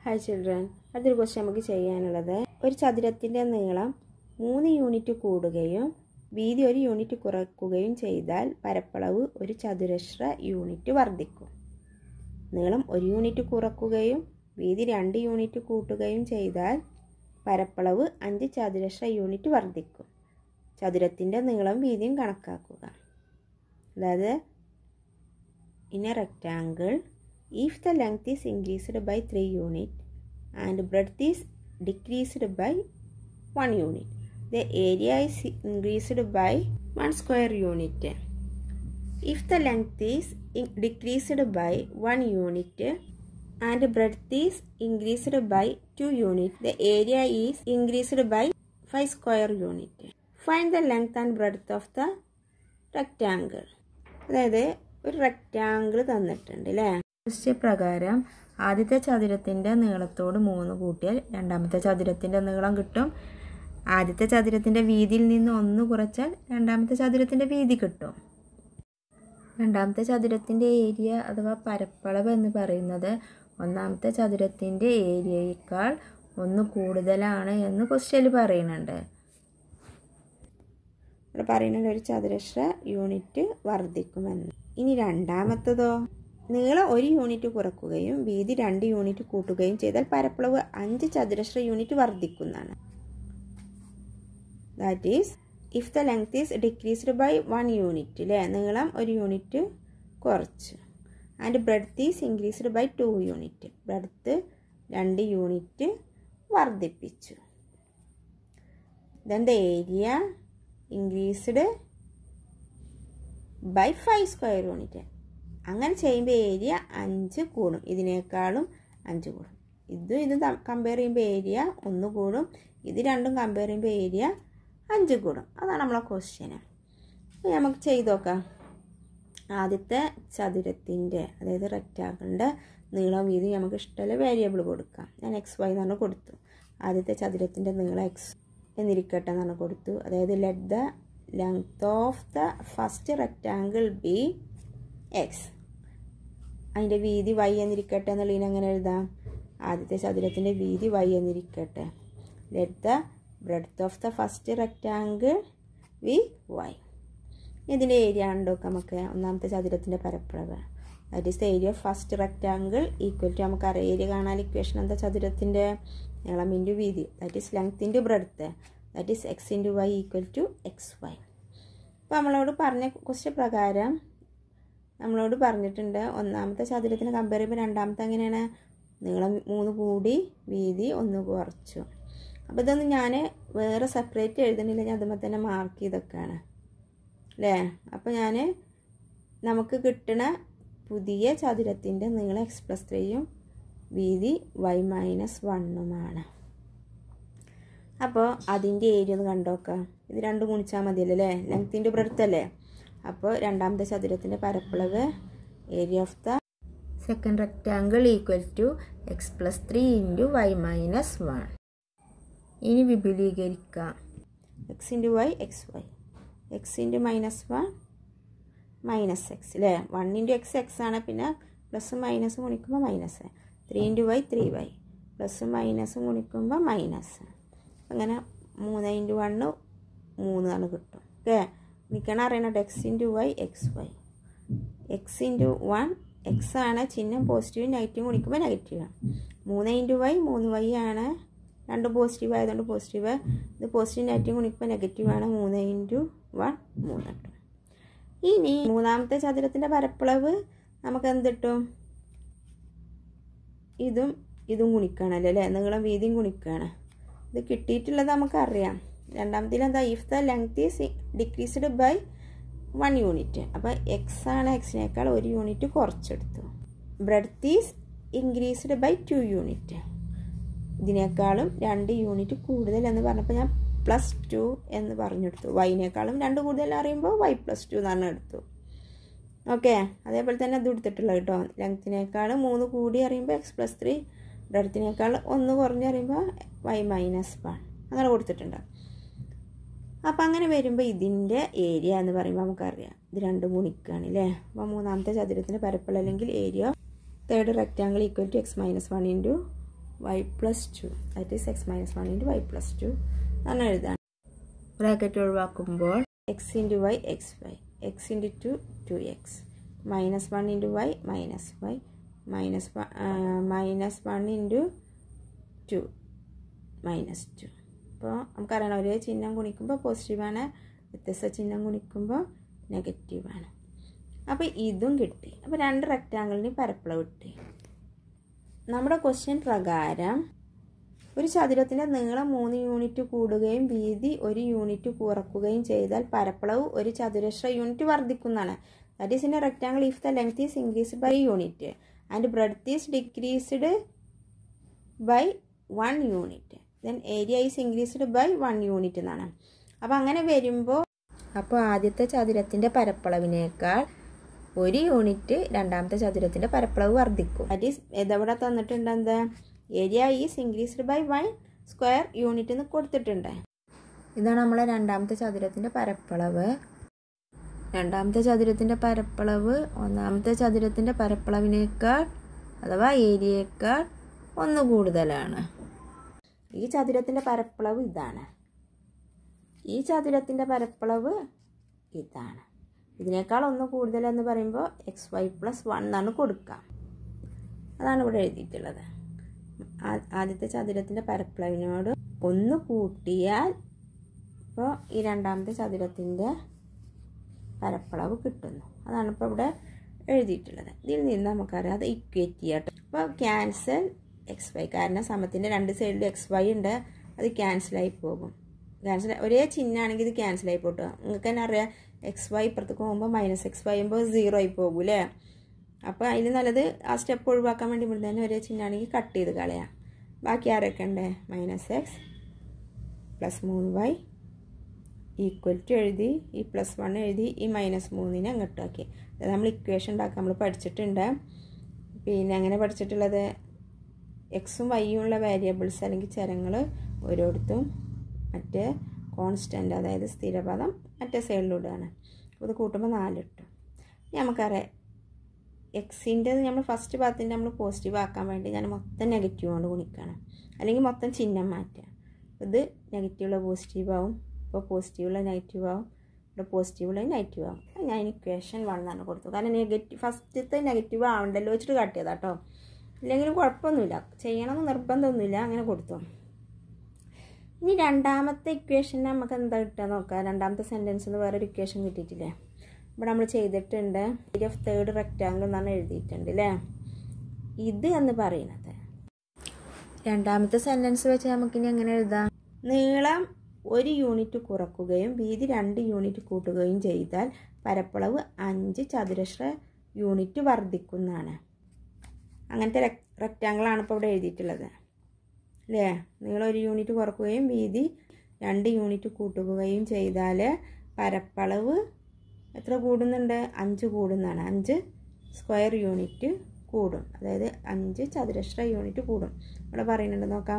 hi children അടുത്തൊരു question നമുക്ക് ചെയ്യാനുള്ളത് ഒരു ചതുരത്തിൻ്റെ നീളം മൂന്ന് യൂണിറ്റ് കൂടുകയും വീതി ഒരു യൂണിറ്റ് കുറയ്ക്കുകയും ചെയ്താൽ പരപ്പളവ് ഒരു ചതുരശ്ര യൂണിറ്റ് വർദ്ധിക്കും നീളം ഒരു യൂണിറ്റ് കുറയ്ക്കുകയും വീതി രണ്ട് യൂണിറ്റ് കൂട്ടുകയും ചെയ്താൽ പരപ്പളവ് അഞ്ച് ചതുരശ്ര യൂണിറ്റ് വർദ്ധിക്കും ചതുരത്തിൻ്റെ നീളം വീതിയും കണക്കാക്കുക അതായത് in a rectangle if the length is increased by 3 unit and breadth is decreased by 1 unit the area is increased by 1 square unit if the length is in- decreased by 1 unit and breadth is increased by 2 unit the area is increased by 5 square unit find the length and breadth of the rectangle അതായത് ഒരു rectangle തന്നിട്ടുണ്ട് അല്ലേ question പ്രകാരം ആദ്യത്തെ ചതുരത്തിൻ്റെ നീളത്തോട് മൂന്ന് കൂട്ടിയാൽ രണ്ടാമത്തെ ചതുരത്തിൻ്റെ നീളം കിട്ടും ആദ്യത്തെ ചതുരത്തിൻ്റെ വീതിയിൽ നിന്ന് ഒന്ന് കുറച്ചാൽ രണ്ടാമത്തെ ചതുരത്തിൻ്റെ വീതി കിട്ടും രണ്ടാമത്തെ ചതുരത്തിൻ്റെ ഏരിയ അഥവാ പരപ്പളവ് എന്ന് പറയുന്നത് ഒന്നാമത്തെ ചതുരത്തിൻ്റെ ഏരിയയേക്കാൾ ഒന്ന് കൂടുതലാണ് എന്ന് ക്വസ്റ്റ്യനിൽ പറയുന്നുണ്ട് ഇവിടെ പറയുന്നത് ഒരു ചതുരശ്ര യൂണിറ്റ് വർദ്ധിക്കുമെന്ന് ഇനി രണ്ടാമത്തതോ നീളം ഒരു യൂണിറ്റ് കുറക്കുകയും വീതി രണ്ട് യൂണിറ്റ് കൂട്ടുകയും ചെയ്താൽ പരപ്പളവ് അഞ്ച് ചതുരശ്ര യൂണിറ്റ് വർദ്ധിക്കുന്നതാണ് that is if the length is decreased by one unit അല്ലേ നീളം ഒരു യൂണിറ്റ് കുറച്ച് and breadth is increased by two unit breadth രണ്ട് യൂണിറ്റ് വർദ്ധിപ്പിച്ചു then the area increased by five square unit അങ്ങനെ ചെയ്യുമ്പോൾ ഏരിയ അഞ്ച് കൂടും ഇതിനേക്കാളും അഞ്ച് കൂടും ഇതും ഇതും കമ്പയർ ചെയ്യുമ്പോൾ ഏരിയ ഒന്ന് കൂടും ഇത് രണ്ടും കമ്പയർ ചെയ്യുമ്പോൾ ഏരിയ അഞ്ച് കൂടും അതാണ് നമ്മളെ ക്വസ്റ്റ്യന് നമുക്ക് ചെയ്ത് നോക്കാം ആദ്യത്തെ ചതുരത്തിൻ്റെ അതായത് റെക്റ്റാങ്കിളിൻ്റെ നീളം വീതി നമുക്ക് ഇഷ്ടമുള്ള വേരിയബിൾ കൊടുക്കാം ഞാൻ എക്സ് വൈ എന്നാണ് കൊടുത്തു ആദ്യത്തെ ചതുരത്തിൻ്റെ നീളം എക്സ് എന്നിരിക്കട്ടെ എന്നാണ് കൊടുത്തു അതായത് let the length of the first rectangle be x അതിൻ്റെ വീതി വൈ എന്നിരിക്കട്ടെ എന്നുള്ളതിന് എങ്ങനെ എഴുതാം ആദ്യത്തെ ചതുരത്തിൻ്റെ വീതി വൈ എന്നിരിക്കട്ടെ let the breadth of the first rectangle be y ഇതിൻ്റെ ഏരിയ ഉണ്ടോ നമുക്ക് ഒന്നാമത്തെ ചതുരത്തിൻ്റെ പരപ്പളവ് that is the area of first rectangle equal to നമുക്കറിയാം ഏരിയ കാണാൻ ഇക്വേഷൻ എന്താ ചതുരത്തിൻ്റെ നീളം ഇൻറ്റു വീതി that is length into breadth that is x into y equal to x y അപ്പോൾ നമ്മളോട് പറഞ്ഞ ക്വസ്റ്റ്യൻ പ്രകാരം നമ്മളോട് പറഞ്ഞിട്ടുണ്ട് ഒന്നാമത്തെ ചതുരത്തിന് കമ്പയർ ചെയ്യുമ്പോൾ രണ്ടാമത്തെ എങ്ങനെയാണ് നീളം മൂന്ന് കൂടി വീതി ഒന്ന് കുറച്ചു അപ്പോൾ ഇതൊന്നും ഞാൻ വേറെ സെപ്പറേറ്റ് എഴുതണില്ല ഞാൻ അതുമ്പോൾ തന്നെ മാർക്ക് ചെയ്തൊക്കെയാണ് അല്ലേ അപ്പോൾ ഞാൻ നമുക്ക് കിട്ടുന്ന പുതിയ ചതുരത്തിൻ്റെ നീളം എക്സ് പ്ലസ് ത്രീയും വീതി വൈ മൈനസ് വണ്ണുമാണ് അപ്പോൾ അതിൻ്റെ ഏരിയ ഒന്ന് കണ്ടോക്കാം ഇത് രണ്ടും ഗുണിച്ചാൽ മതിയല്ലോ അല്ലേ ലെങ്ത്തിൻ്റെ ബ്രെഡ്ത്ത് അല്ലേ അപ്പോൾ രണ്ടാമത്തെ ചതുരത്തിൻ്റെ പരപ്പളവ് area of the second rectangle equal to x plus three into y minus one ഇനി വിപുലീകരിക്കാം x into y x y x into minus one minus x അല്ലേ വൺ ഇൻറ്റു എക്സ് എക്സ് ആണ് പിന്നെ പ്ലസ് മൈനസ് ഗുണിക്കുമ്പോൾ minus three into y three y plus minus ഗുണിക്കുമ്പോൾ minus അങ്ങനെ മൂന്ന് into one മൂന്നാണ് കിട്ടും ഓക്കെ നിൽക്കണ അറിയണത് x into y x y x into one x ആണ് ചിഹ്നം പോസിറ്റീവ് നെഗറ്റീവ് ഗുണിക്കുമ്പോൾ നെഗറ്റീവാണ് മൂന്ന് ഇൻറ്റു വൈ മൂന്ന് വൈ ആണ് രണ്ട് പോസിറ്റീവ് ആയതുകൊണ്ട് പോസിറ്റീവ് ഇത് പോസിറ്റീവ് നെഗറ്റീവ് ഗുണിക്കുമ്പോൾ നെഗറ്റീവാണ് മൂന്ന് ഇൻറ്റു വൺ മൂന്ന് കിട്ടും ഇനി മൂന്നാമത്തെ ചതുരത്തിൻ്റെ പരപ്പളവ് നമുക്ക് എന്ത് കിട്ടും ഇതും ഇതും ഗുണിക്കുകയാണല്ലോ അല്ലേ നീളം വീതിയും ഗുണിക്കുകയാണ് ഇത് കിട്ടിയിട്ടുള്ളത് നമുക്കറിയാം രണ്ടാമത്തിൽ എന്താ if the length is decreased by one unit അപ്പോൾ എക്സ് ആണ് എക്സിനേക്കാൾ ഒരു യൂണിറ്റ് കുറച്ചെടുത്തു breadth is increased by two unit ഇതിനേക്കാളും രണ്ട് യൂണിറ്റ് കൂടുതൽ എന്ന് പറഞ്ഞപ്പോൾ ഞാൻ പ്ലസ് ടു എന്ന് പറഞ്ഞെടുത്തു വൈനേക്കാളും രണ്ട് കൂടുതൽ അറിയുമ്പോൾ വൈ പ്ലസ് ടു എന്നാണ് എടുത്തു ഓക്കെ അതേപോലെ തന്നെ ഇത് എടുത്തിട്ടുള്ളത് കേട്ടോ ലെങ്ത്തിനേക്കാളും മൂന്ന് കൂടി അറിയുമ്പോൾ എക്സ് പ്ലസ് ത്രീ ബ്രെഡത്തിനേക്കാൾ ഒന്ന് കുറഞ്ഞ് അറിയുമ്പോൾ വൈ മൈനസ് വൺ അങ്ങനെ കൊടുത്തിട്ടുണ്ട് അപ്പം അങ്ങനെ വരുമ്പോൾ ഇതിൻ്റെ ഏരിയ എന്ന് പറയുമ്പോൾ നമുക്കറിയാം ഇത് രണ്ടും ഗുണിക്കുകയാണ് അല്ലേ അപ്പോൾ മൂന്നാമത്തെ ചതുരത്തിൻ്റെ പരപ്പളവ് അല്ലെങ്കിൽ area third rectangle equal to x minus one into y plus two that is x minus one into y plus two അങ്ങനെ എഴുതാം ബ്രാക്കറ്റ് ഒഴിവാക്കുമ്പോൾ x into y x y x into two two x minus one into y minus y minus minus one into two minus two അപ്പോൾ നമുക്കറിയണം ഒരേ ചിഹ്നം ഗുണിക്കുമ്പോൾ പോസിറ്റീവാണ് വ്യത്യസ്ത ചിഹ്നം ഗുണിക്കുമ്പോൾ നെഗറ്റീവാണ് അപ്പോൾ ഇതും കിട്ടി അപ്പോൾ രണ്ട് റെക്റ്റാങ്കിളിന് പരപ്പളവ് കിട്ടി നമ്മുടെ ക്വസ്റ്റ്യൻ പ്രകാരം ഒരു ചതുരത്തിൻ്റെ നീളം മൂന്ന് യൂണിറ്റ് കൂടുകയും വീതി ഒരു യൂണിറ്റ് കുറക്കുകയും ചെയ്താൽ പരപ്പളവ് ഒരു ചതുരശ്ര യൂണിറ്റ് വർദ്ധിക്കുന്നതാണ് that is in a rectangle if the length is increased by unit and breadth is decreased by one unit then area is increased by one unit എന്നാണ് അപ്പോൾ അങ്ങനെ വരുമ്പോൾ അപ്പോൾ ആദ്യത്തെ ചതുരത്തിൻ്റെ പരപ്പളവിനേക്കാൾ ഒരു യൂണിറ്റ് രണ്ടാമത്തെ ചതുരത്തിൻ്റെ പരപ്പളവ് വർദ്ധിക്കും ദാറ്റ് ഈസ് ഇതെവിടെ തന്നിട്ടുണ്ട് എന്താ area is increased by one square unit എന്ന് കൊടുത്തിട്ടുണ്ട് ഇതാണ് നമ്മളെ രണ്ടാമത്തെ ചതുരത്തിൻ്റെ പരപ്പളവ് രണ്ടാമത്തെ ചതുരത്തിൻ്റെ പരപ്പളവ് ഒന്നാമത്തെ ചതുരത്തിൻ്റെ പരപ്പളവിനേക്കാൾ അഥവാ ഏരിയയേക്കാൾ ഒന്ന് കൂടുതലാണ് ഈ ചതുരത്തിൻ്റെ പരപ്പളവ് ഇതാണ് ഈ ചതുരത്തിൻ്റെ പരപ്പളവ് ഇതാണ് ഇതിനേക്കാൾ ഒന്ന് കൂടുതലെന്ന് പറയുമ്പോൾ എക്സ് വൈ പ്ലസ് വൺ എന്നാണ് കൊടുക്കുക അതാണ് ഇവിടെ എഴുതിയിട്ടുള്ളത് ആദ്യത്തെ ചതുരത്തിൻ്റെ പരപ്പളവിനോട് ഒന്ന് കൂട്ടിയാൽ ഇപ്പോൾ ഈ രണ്ടാമത്തെ ചതുരത്തിൻ്റെ പരപ്പളവ് കിട്ടുന്നു അതാണ് ഇപ്പോൾ ഇവിടെ എഴുതിയിട്ടുള്ളത് ഇതിൽ നിന്ന് നമുക്കറിയാം അത് ഇക്വേറ്റ് ചെയ്യാട്ടോ അപ്പോൾ ക്യാൻസൽ എക്സ് വൈ കാരണം സമത്തിൻ്റെ രണ്ട് സൈഡിലും എക്സ് വൈ ഉണ്ട് അത് ക്യാൻസലായി പോകും ക്യാൻസൽ ഒരേ ചിഹ്നമാണെങ്കിൽ ഇത് ക്യാൻസലായി പോട്ടോ നിങ്ങൾക്ക് തന്നെ അറിയാം എക്സ് വൈ ഇപ്പുറത്തേക്ക് പോകുമ്പോൾ മൈനസ് എക്സ് വൈ ആകുമ്പോൾ സീറോ ആയി പോകും അല്ലേ അപ്പോൾ അതിന് നല്ലത് ആ സ്റ്റെപ്പ് ഒഴിവാക്കാൻ വേണ്ടി ഇവിടെ തന്നെ ഒരേ ചിഹ്നമാണെങ്കിൽ കട്ട് ചെയ്ത് കളയാം ബാക്കി ആരൊക്കെ ഉണ്ട് മൈനസ് എക്സ് പ്ലസ് മൂന്ന് വൈ ഈക്വൽ ടു എഴുതി ഈ പ്ലസ് വൺ എഴുതി ഈ മൈനസ് മൂന്നിനെ അങ്ങോട്ട് ആക്കി അത് നമ്മൾ ഇക്വേഷൻ ഉണ്ടാക്കാൻ നമ്മൾ പഠിച്ചിട്ടുണ്ട് പിന്നെ അങ്ങനെ പഠിച്ചിട്ടുള്ളത് എക്സും വൈയും ഉള്ള വേരിയബിൾസ് അല്ലെങ്കിൽ ചരങ്ങൾ ഓരോരുത്തും മറ്റേ കോൺസ്റ്റൻ്റ് അതായത് സ്ഥിരപദം മറ്റേ സൈഡിലൂടെയാണ് അപ്പോൾ ഇത് കൂട്ടുമ്പോൾ നാല് കിട്ടും നമുക്കറിയാം എക്സിൻ്റെത് നമ്മൾ ഫസ്റ്റ് ഭാഗത്തിൻ്റെ നമ്മൾ പോസിറ്റീവ് ആക്കാൻ വേണ്ടി ഞാൻ മൊത്തം നെഗറ്റീവ് കൊണ്ട് ഗുണിക്കണം അല്ലെങ്കിൽ മൊത്തം ചിഹ്നം മാറ്റുക ഇത് നെഗറ്റീവുള്ള പോസിറ്റീവ് ആവും ഇപ്പോൾ പോസിറ്റീവുള്ള നെഗറ്റീവ് ആവും ഇവിടെ പോസിറ്റീവുള്ള നെഗറ്റീവ് ആവും ഞാൻ ഇക്വേഷൻ വൺ എന്നാണ് കൊടുത്തു കാരണം നെഗറ്റീവ് ഫസ്റ്റത്തെ നെഗറ്റീവ് ആവണ്ടല്ലോ വെച്ചിട്ട് കാട്ടിയതാ കേട്ടോ ഇല്ലെങ്കിലും കുഴപ്പമൊന്നുമില്ല ചെയ്യണമെന്ന് നിർബന്ധമൊന്നുമില്ല അങ്ങനെ കൊടുത്തു ഇനി രണ്ടാമത്തെ ഇക്വേഷൻ നമുക്ക് എന്താ കിട്ടുക നോക്കാം രണ്ടാമത്തെ സെൻറ്റൻസ് എന്ന് വേറൊരു ഇക്വേഷൻ കിട്ടിയിട്ടില്ലേ ഇവിടെ നമ്മൾ ചെയ്തിട്ടുണ്ട് ഏരിയ ഓഫ് തേർഡ് റെക്റ്റാങ്കിൾ എന്നാണ് എഴുതിയിട്ടുണ്ട് അല്ലേ ഇത് എന്ന് പറയുന്നത് രണ്ടാമത്തെ സെൻറ്റൻസ് വെച്ച് നമുക്കിനി എങ്ങനെ എഴുതാം നീളം ഒരു യൂണിറ്റ് കുറക്കുകയും വീതി രണ്ട് യൂണിറ്റ് കൂട്ടുകയും ചെയ്താൽ പരപ്പളവ് അഞ്ച് ചതുരശ്ര യൂണിറ്റ് വർദ്ധിക്കുന്നതാണ് അങ്ങനത്തെ റെക്റ്റാങ്കിളാണ് ഇപ്പോൾ ഇവിടെ എഴുതിയിട്ടുള്ളത് അല്ലേ നീളം ഒരു യൂണിറ്റ് കുറക്കുകയും വീതി രണ്ട് യൂണിറ്റ് കൂട്ടുകയും ചെയ്താൽ പരപ്പളവ് എത്ര കൂടുന്നുണ്ട് അഞ്ച് കൂടുന്നതാണ് അഞ്ച് സ്ക്വയർ യൂണിറ്റ് കൂടും അതായത് അഞ്ച് ചതുരശ്ര യൂണിറ്റ് കൂടും ഇവിടെ പറയുന്നുണ്ട് നോക്കാം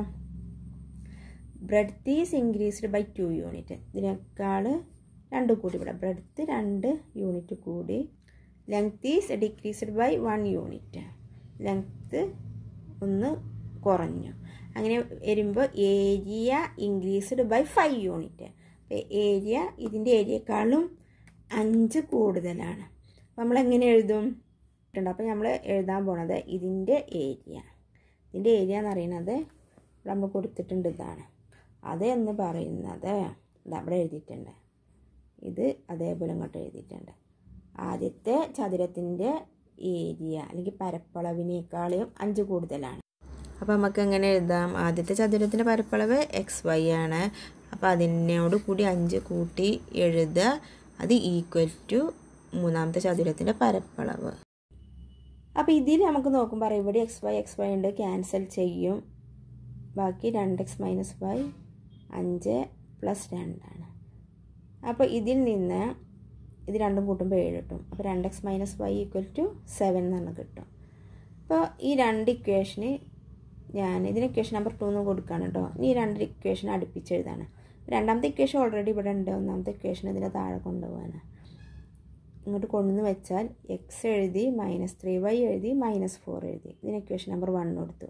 breadth is increased by two unit ഇതിനേക്കാൾ രണ്ട് കൂടി ഇവിടെ ബ്രെഡ്ത്ത് രണ്ട് യൂണിറ്റ് കൂടി length is decreased by one unit length ഒന്ന് കുറഞ്ഞു അങ്ങനെ വരുമ്പോൾ area increased by five unit അപ്പോൾ ഏരിയ ഇതിൻ്റെ ഏരിയക്കാളും അഞ്ച് കൂടുതലാണ് അപ്പോൾ നമ്മൾ എങ്ങനെ എഴുതും അപ്പോൾ നമ്മൾ എഴുതാൻ പോണത് ഇതിൻ്റെ ഏരിയ ഇതിൻ്റെ ഏരിയ എന്ന് പറയുന്നത് നമ്മൾ കൊടുത്തിട്ടുണ്ട് ഇതാണ് അത് എന്ന് പറയുന്നത് ഇതാ ഇവിടെ എഴുതിയിട്ടുണ്ട് ഇത് അതേപോലെ ഇങ്ങോട്ട് എഴുതിയിട്ടുണ്ട് ആദ്യത്തെ ചതുരത്തിൻ്റെ ഏരിയ അല്ലെങ്കിൽ പരപ്പളവിനേക്കാളും അഞ്ച് കൂടുതലാണ് അപ്പോൾ നമുക്ക് എങ്ങനെ എഴുതാം ആദ്യത്തെ ചതുരത്തിൻ്റെ പരപ്പളവ് എക്സ് വൈ ആണ് അപ്പോൾ അതിനോട് കൂടി അഞ്ച് കൂട്ടി എഴുതുക അത് ഈക്വൽ ടു മൂന്നാമത്തെ ചതുരത്തിൻ്റെ പരപ്പളവ് അപ്പോൾ ഇതിൽ നമുക്ക് നോക്കുമ്പോൾ അറിയാം ഇവിടെ എക്സ് വൈ എക്സ് വൈ ഉണ്ട് ക്യാൻസൽ ചെയ്യും ബാക്കി രണ്ട് എക്സ് മൈനസ് വൈ അഞ്ച് പ്ലസ് രണ്ടാണ് അപ്പോൾ ഇതിൽ നിന്ന് ഇത് രണ്ടും കൂട്ടുമ്പോൾ ഏഴ് കിട്ടും അപ്പോൾ രണ്ട് x minus y equal to seven എന്നാണ് കിട്ടും അപ്പോൾ ഈ രണ്ട് ഇക്വേഷന് ഞാൻ ഇതിന് ഇക്വേഷൻ നമ്പർ ടു എന്ന് കൊടുക്കുകയാണ് കേട്ടോ ഇനി ഈ രണ്ട് ഇക്വേഷൻ അടുപ്പിച്ച് എഴുതാണ് രണ്ടാമത്തെ ഇക്വേഷൻ ഓൾറെഡി ഇവിടെ ഉണ്ട് ഒന്നാമത്തെ ഇക്വേഷൻ ഇതിൻ്റെ താഴെ കൊണ്ടുപോകാനാണ് ഇങ്ങോട്ട് കൊണ്ടുവന്ന് വെച്ചാൽ എക്സ് എഴുതി മൈനസ് ത്രീ വൈ എഴുതി മൈനസ് ഫോർ എഴുതി ഇതിന് ഇക്വേഷൻ നമ്പർ വൺ കൊടുത്തു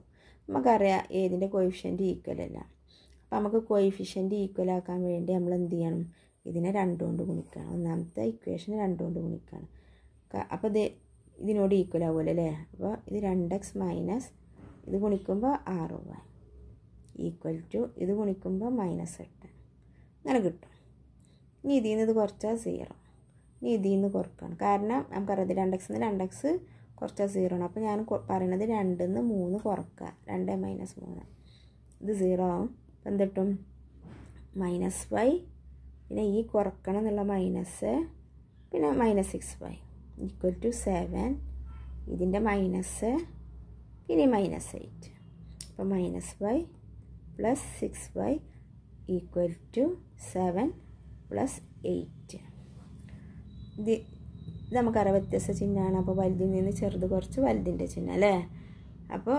നമുക്കറിയാം ഏതിൻ്റെ കോയിഫിഷ്യൻ്റ് ഈക്വൽ അല്ല അപ്പോൾ നമുക്ക് കോയിഫിഷ്യൻ്റ് ഈക്വൽ ആക്കാൻ വേണ്ടി നമ്മൾ എന്ത് ചെയ്യണം ഇതിനെ രണ്ടുകൊണ്ട് ഗുണിക്കണം ഒന്നാമത്തെ ഇക്വേഷന് രണ്ടുകൊണ്ട് ഗുണിക്കണം അപ്പോൾ ഇത് ഇതിനോട് ഈക്വൽ ആവുമല്ലോ അല്ലേ അപ്പോൾ ഇത് രണ്ട് എക്സ് മൈനസ് ഇത് ഗുണിക്കുമ്പോൾ ആറ് വൈ ഈക്വൽ ടു ഇത് ഗുണിക്കുമ്പോൾ മൈനസ് എട്ട് അങ്ങനെ കിട്ടും ഇനി ഇതിൽ നിന്ന് ഇത് കുറച്ചാൽ സീറോ ഇനി ഇതിൽ നിന്ന് കുറക്കണം കാരണം നമുക്കറിയാം ഇത് രണ്ട് എക്സ് നിന്ന് രണ്ട് എക്സ് കുറച്ചാൽ സീറോ ആണ് അപ്പോൾ ഞാൻ പറയണത് രണ്ടിൽ നിന്ന് മൂന്ന് കുറക്കുക രണ്ട് മൈനസ് മൂന്ന് ഇത് സീറോ ആവും അപ്പം എന്തിട്ടും മൈനസ് വൈ പിന്നെ ഈ കുറക്കണം എന്നുള്ള മൈനസ് പിന്നെ minus six y equal to seven ഇതിൻ്റെ മൈനസ് പിന്നെ മൈനസ് എയ്റ്റ് അപ്പോൾ minus y plus six y equal to seven plus eight ഇത് ഇത് നമുക്കറിയാം വ്യത്യസ്ത ചിഹ്നമാണ് അപ്പോൾ വലുതിൽ നിന്ന് ചെറുത് കുറച്ച് വലുതിൻ്റെ ചിഹ്നം അല്ലേ അപ്പോൾ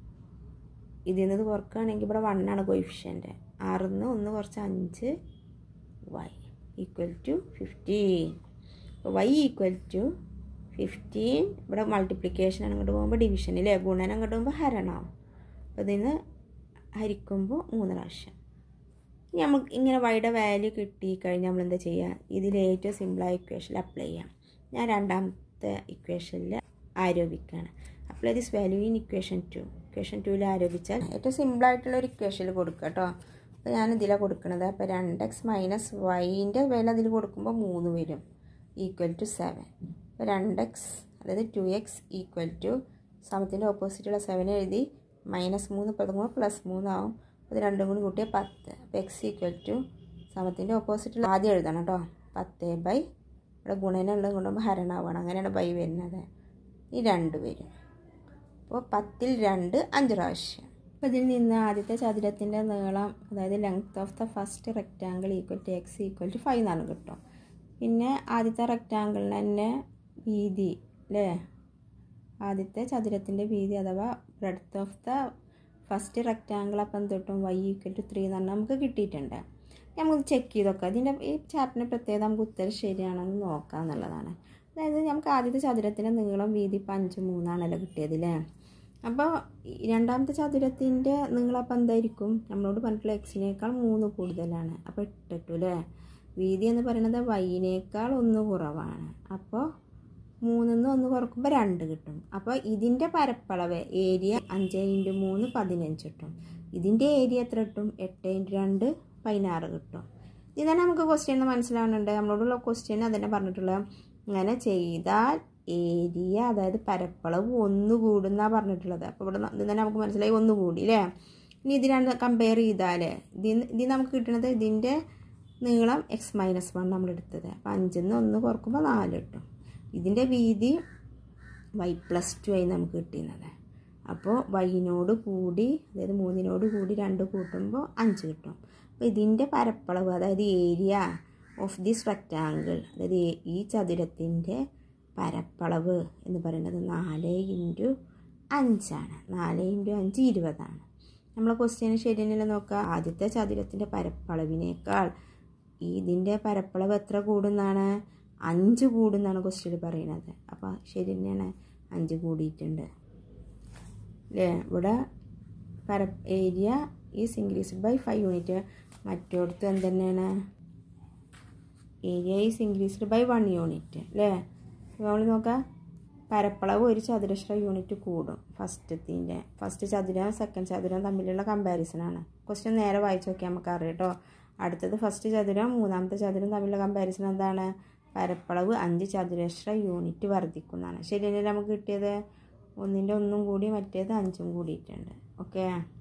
ഇതിൽ നിന്ന് കുറക്കുകയാണെങ്കിൽ ഇവിടെ വണ്ണാണ് കോയിഫിഷ്യൻ്റ് ആറിൽ നിന്ന് ഒന്ന് കുറച്ച് അഞ്ച് വൈ ഈക്വൽ ടു ഫിഫ്റ്റീൻ അപ്പോൾ വൈ ഈക്വൽ ടു ഫിഫ്റ്റീൻ ഇവിടെ മൾട്ടിപ്ലിക്കേഷൻ അങ്ങോട്ട് പോകുമ്പോൾ ഡിവിഷൻ അല്ലേ ഗുണനം അങ്ങോട്ട് പോകുമ്പോൾ ഹരണമാവും അപ്പോൾ ഇതിന് ഹരിക്കുമ്പോൾ മൂന്ന് പ്രാവശ്യം ഇനി നമുക്ക് ഇങ്ങനെ വൈയുടെ വാല്യൂ കിട്ടി കഴിഞ്ഞാൽ നമ്മൾ എന്താ ചെയ്യുക ഇതിൽ ഏറ്റവും സിമ്പിളായ ഇക്വേഷനിൽ അപ്ലൈ ചെയ്യാം ഞാൻ രണ്ടാമത്തെ ഇക്വേഷനിൽ ആരോപിക്കുകയാണ് apply this value in equation two equation ടുവിൽ ആരോപിച്ചാൽ ഏറ്റവും സിമ്പിളായിട്ടുള്ള ഒരു ഇക്വേഷനിൽ കൊടുക്കുക കേട്ടോ അപ്പോൾ ഞാൻ ഇതിലാണ് കൊടുക്കുന്നത് അപ്പോൾ രണ്ട് എക്സ് മൈനസ് വൈൻ്റെ വില അതിൽ കൊടുക്കുമ്പോൾ മൂന്ന് വരും ഈക്വൽ ടു സെവൻ അപ്പോൾ രണ്ട് എക്സ് അതായത് ടു എക്സ് ഈക്വൽ ടു സമത്തിൻ്റെ ഓപ്പോസിറ്റുള്ള സെവൻ എഴുതി മൈനസ് മൂന്ന് പതിമൂന്ന് പ്ലസ് മൂന്നാവും അത് രണ്ടും കൂടി കൂട്ടിയാൽ പത്ത് അപ്പോൾ എക്സ് ഈക്വൽ ടു സമത്തിൻ്റെ ഓപ്പോസിറ്റുള്ള ആദ്യം എഴുതണം കേട്ടോ പത്ത് ബൈ ഇവിടെ ഗുണനുള്ളത് കൊണ്ടുമ്പോൾ ഹരണമാവണം അങ്ങനെയാണ് ബൈ വരുന്നത് ഈ രണ്ട് വരും അപ്പോൾ പത്തിൽ രണ്ട് അഞ്ച് പ്രാവശ്യം അപ്പോൾ ഇതിൽ നിന്ന് ആദ്യത്തെ ചതുരത്തിൻ്റെ നീളം അതായത് length of the first rectangle equal to x equal to five എന്നാണ് കിട്ടും പിന്നെ ആദ്യത്തെ റെക്റ്റാങ്കിളിന് തന്നെ വീതി അല്ലേ ആദ്യത്തെ ചതുരത്തിൻ്റെ വീതി അഥവാ breadth of the first rectangle അപ്പം എന്ത് കിട്ടും വൈ ഈക്വൽ ടു ത്രീ എന്ന് പറഞ്ഞാൽ നമുക്ക് കിട്ടിയിട്ടുണ്ട് നമുക്ക് ചെക്ക് ചെയ്തൊക്കെ ഇതിൻ്റെ ഈ ചാപ്റ്ററിൻ്റെ പ്രത്യേകത നമുക്ക് ഉത്തരം ശരിയാണെന്ന് നോക്കാം എന്നുള്ളതാണ് അതായത് നമുക്ക് ആദ്യത്തെ ചതുരത്തിൻ്റെ നീളം വീതി ഇപ്പം അഞ്ച് മൂന്നാണല്ലോ കിട്ടിയത് അല്ലേ അപ്പോൾ രണ്ടാമത്തെ ചതുരത്തിൻ്റെ നീളം അപ്പം എന്തായിരിക്കും നമ്മളോട് പറഞ്ഞിട്ടുള്ള എക്സിനേക്കാൾ മൂന്ന് കൂടുതലാണ് അപ്പോൾ എട്ടിട്ടു അല്ലേ വീതി എന്ന് പറയുന്നത് വൈനേക്കാൾ ഒന്ന് കുറവാണ് അപ്പോൾ മൂന്നിന്ന് ഒന്ന് കുറക്കുമ്പോൾ രണ്ട് കിട്ടും അപ്പോൾ ഇതിൻ്റെ പരപ്പളവ് ഏരിയ അഞ്ച് ഇൻറ്റു മൂന്ന് പതിനഞ്ച് കിട്ടും ഇതിൻ്റെ ഏരിയ എത്ര കിട്ടും എട്ട് ഇൻറ്റു രണ്ട് പതിനാറ് കിട്ടും ഇത് തന്നെ നമുക്ക് ക്വസ്റ്റ്യൻ മനസ്സിലാവുന്നുണ്ട് നമ്മളോടുള്ള ക്വസ്റ്റ്യൻ അതന്നെ പറഞ്ഞിട്ടുള്ള ഇങ്ങനെ ചെയ്താൽ ഏരിയ അതായത് പരപ്പളവ് ഒന്ന് കൂടുന്നാണ് പറഞ്ഞിട്ടുള്ളത് അപ്പോൾ ഇവിടെ ഇത് തന്നെ നമുക്ക് മനസ്സിലായി ഒന്ന് കൂടി അല്ലേ ഇനി ഇത് രണ്ട് കമ്പയർ ചെയ്താൽ ഇതിന് ഇത് നമുക്ക് കിട്ടുന്നത് ഇതിൻ്റെ നീളം എക്സ് മൈനസ് വൺ നമ്മൾ എടുത്തത് അപ്പോൾ അഞ്ചിൽ നിന്ന് ഒന്ന് കുറക്കുമ്പോൾ നാല് കിട്ടും ഇതിൻ്റെ വീതി വൈ പ്ലസ് ടു ആയി നമുക്ക് കിട്ടുന്നത് അപ്പോൾ വൈനോട് കൂടി അതായത് മൂന്നിനോട് കൂടി രണ്ട് കൂട്ടുമ്പോൾ അഞ്ച് കിട്ടും അപ്പോൾ ഇതിൻ്റെ പരപ്പളവ് അതായത് ഏരിയ ഓഫ് ദിസ് റെക്റ്റാങ്കിൾ അതായത് ഈ ചതുരത്തിൻ്റെ പരപ്പളവ് എന്ന് പറയുന്നത് നാല് ഇൻറ്റു അഞ്ചാണ് നാല് ഇൻറ്റു അഞ്ച് ഇരുപതാണ് നമ്മളെ ക്വസ്റ്റ്യന് ശരിയല്ല നോക്കുക ആദ്യത്തെ ചതുരത്തിൻ്റെ പരപ്പളവിനേക്കാൾ ഇതിൻ്റെ പരപ്പളവ് എത്ര കൂടുന്നാണ് അഞ്ച് കൂടുന്നാണ് ക്വസ്റ്റ്യൻ പറയുന്നത് അപ്പോൾ ശരി തന്നെയാണ് അഞ്ച് കൂടിയിട്ടുണ്ട് അല്ലേ ഇവിടെ പര area is increased by five unit മറ്റോടത്ത് എന്ത് തന്നെയാണ് area is increased by one unit അല്ലേ നമ്മൾ നോക്കാം പരപ്പളവ് ഒരു ചതുരശ്ര യൂണിറ്റ് കൂടും ഫസ്റ്റത്തിൻ്റെ ഫസ്റ്റ് ചതുരം സെക്കൻഡ് ചതുരം തമ്മിലുള്ള കമ്പാരിസനാണ് ക്വസ്റ്റ്യൻ നേരെ വായിച്ച് നോക്കിയാൽ നമുക്ക് അറിയാം കേട്ടോ അടുത്തത് ഫസ്റ്റ് ചതുരം മൂന്നാമത്തെ ചതുരം തമ്മിലുള്ള കമ്പാരിസൺ എന്താണ് പരപ്പളവ് അഞ്ച് ചതുരശ്ര യൂണിറ്റ് വർദ്ധിക്കുന്നതാണ് ശരിയല്ലേ നമുക്ക് കിട്ടിയത് ഒന്നിൻ്റെ ഒന്നും കൂടി മറ്റേത് അഞ്ചും കൂടിയിട്ടുണ്ട് ഓക്കെ